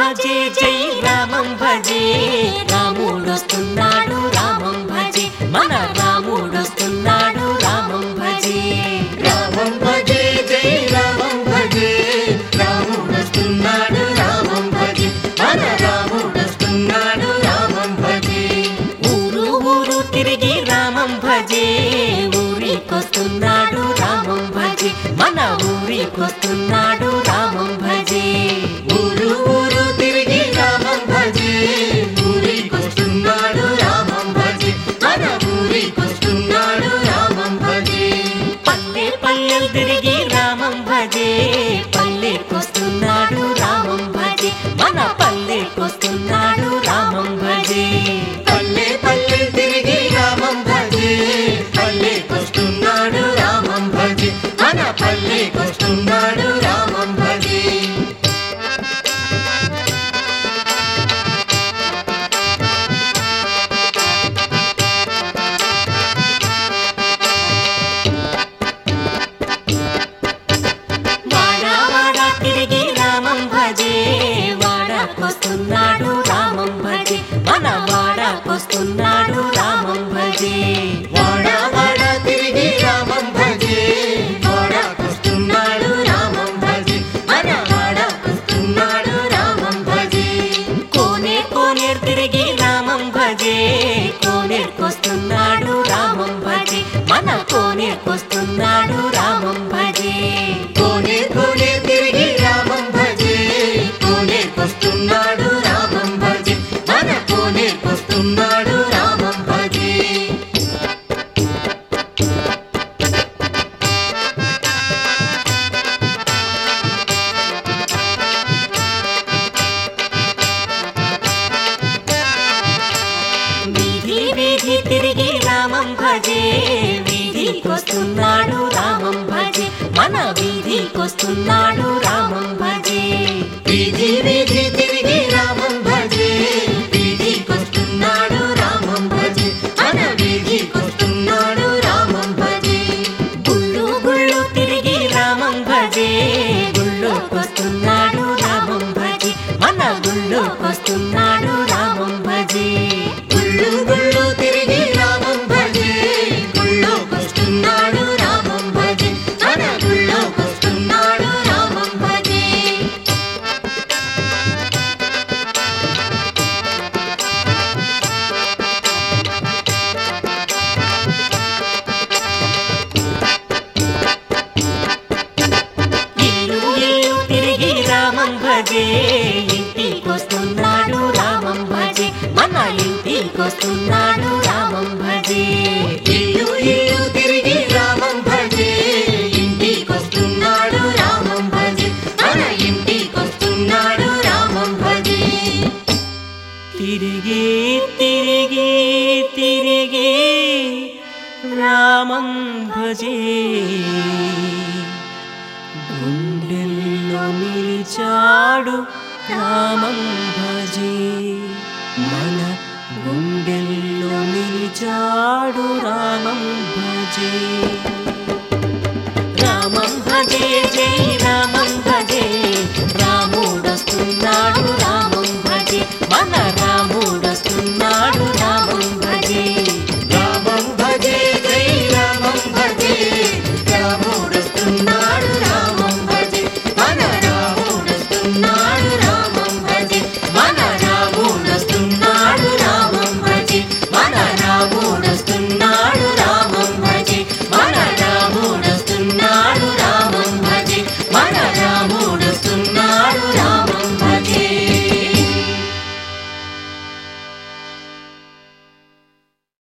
భజే జై రామం భజే రాముడొస్తున్నాడు రామం భజే మన రాముడొస్తున్నాడు రామం భజే రామం భజే జై రామం భజే రాముడొస్తున్నాడు రామం భజే మన రాముడొస్తున్నాడు రామం భజే ఊరు ఊరు తిరిగి రామం భజే ఊరికొస్తున్నాడు రామం భజే మన ఊరికొస్తున్నాడు రామం భజే ఊరు ఊరు తిరిగి రామం భజే ఊరికొస్తున్నాడు రామం భజే మన ఊరికొస్తున్నాడు రామం భజే పల్లె పల్లెలు తిరిగి రామం భజే పల్లెకొస్తున్నాడు రామం భజే మన పల్లెకొస్తున్నాడు రామం భజే పల్లె పల్లె తిరిగి రామం భజే పల్లెకొస్తున్నాడు రామం భజే మన పల్లెకొస్తున్నాడు రామం భజే వాడా వాడా తిరిగి రామం భజే వాడాకొస్తున్నాడు రామం భజే మన వాడాకొస్తున్నాడు రామం భజే వాడా వాడా తిరిగి రామం భజే వాడాకొస్తున్నాడు రామం భజే మన వాడాకొస్తున్నాడు రామం భజే కోనే కోనేరు తిరిగి రామం భజే కోనేరుకొస్తున్నాడు రామం భజే మన కోనేరుకొస్తున్నాడు రామం భజే కోనే కోనే తిరిగి రామం భజే కోనేకొస్తున్నాడు రామం భజే మన కోనేకొస్తున్నాడు రామం భజే వీధి వీధి తిరిగి రామం భజే వీధికొస్తున్నాడు రామం భజే మన వీధికొస్తున్నాడు రామం భజే వీధి వీధి తిరిగి రామం భజే వీధికొస్తున్నాడు రామం భజే మన వీధికొస్తున్నాడు రామం భజే గుళ్ళు గుళ్ళు తిరిగి రామం భజే గుళ్ళోకొస్తున్నాడు రామం భజే మన గుళ్ళోకొస్తున్నాడు రామం భజే గుళ్ళు గుళ్ళు తిరిగి రామం భజే గుళ్ళోకొస్తున్నాడు రామం భజే మన గుళ్ళోకొస్తున్నాడు రామం భజే ఇల్లు ఇల్లు తిరిగి రామం భజే ఇంటికొస్తున్నాడు రామం భజే మన ఇంటికొస్తున్నాడు రామం భజే ఇల్లు ఇల్లు తిరిగి రామం భజే ఇంటికొస్తున్నాడు రామం భజే మన ఇంటికొస్తున్నాడు రామం భజే తిరిగి తిరిగి తిరిగి రామం భజే గుండెల్లో నిలిచాడు రామం భజే మన గుండెల్లో నిలిచాడు రామం భజే రామం భజే జై రామం భజే